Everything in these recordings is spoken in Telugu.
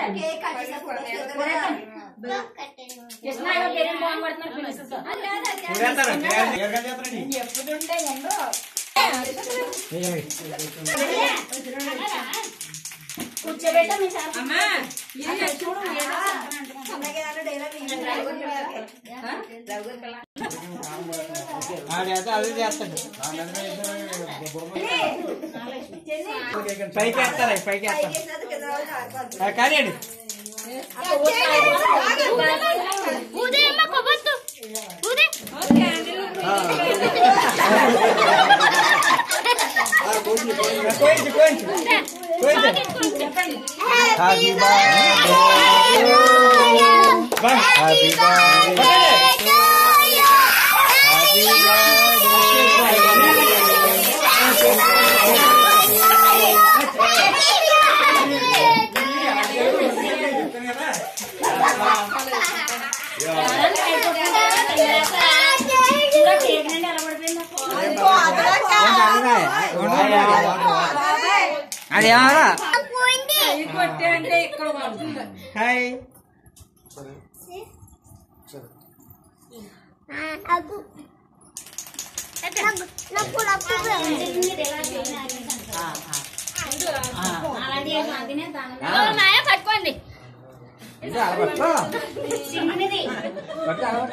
కేక్ కట్ చేసా ఫోటో కృష్ణ బిర్యానీ బాగుపడుతున్నారు పిలుస్తుంది ఎప్పుడుంటే ఎందో కూర్చోబెట్ట మీ సార్ అమ్మా ఇది చూడు ఆడైతే అదే చేస్తాడు పైకి వేస్తారా పైకి వేస్తాను కానీ అండి ఉదయం కొవ్వొద్దు ఉదయం కోయించు కోయించు కోయించు హ్యాపీ హ్యాపీ కేక్ నుండి ఎలా పడిపోయింది అదేమరా కొట్టే అంటే ఇక్కడ పడుతుంది హాయ్ అలాంటి అందునే దాని పట్టుకోండి ఇది అలవాటు చిన్నది పట్టు అలవాటు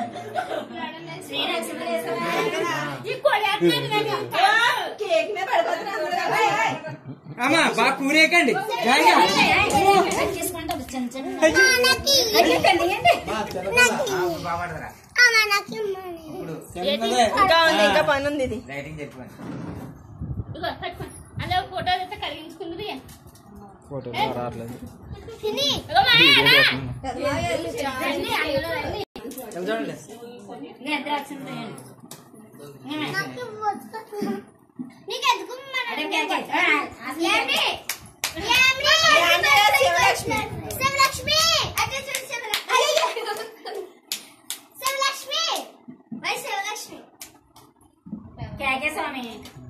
కేక్ మీద పడిపోతున్నా అమ్మా బాగా కూరేకండి జాయిగా చేసుకుంటాం చిన్న చిన్న బాగుపడదురా ఇప్పుడు చిన్నదే ఇంకా ఉంది ఇంకా పని ఉంది ఇది లైటింగ్ చెప్పండి ఇదిగో పట్టుకో అందులో ఫోటో అయితే కలిగించుకున్నది ఫోటో రావట్లేదు ఇదిగో మా అన్న. రండి, అందులో రండి. చూడండి నిద్ర వచ్చింది. ఏమే? అదే కేక్ కేక్. ఆ, అసలు ఏంటి? కేకే స్వామి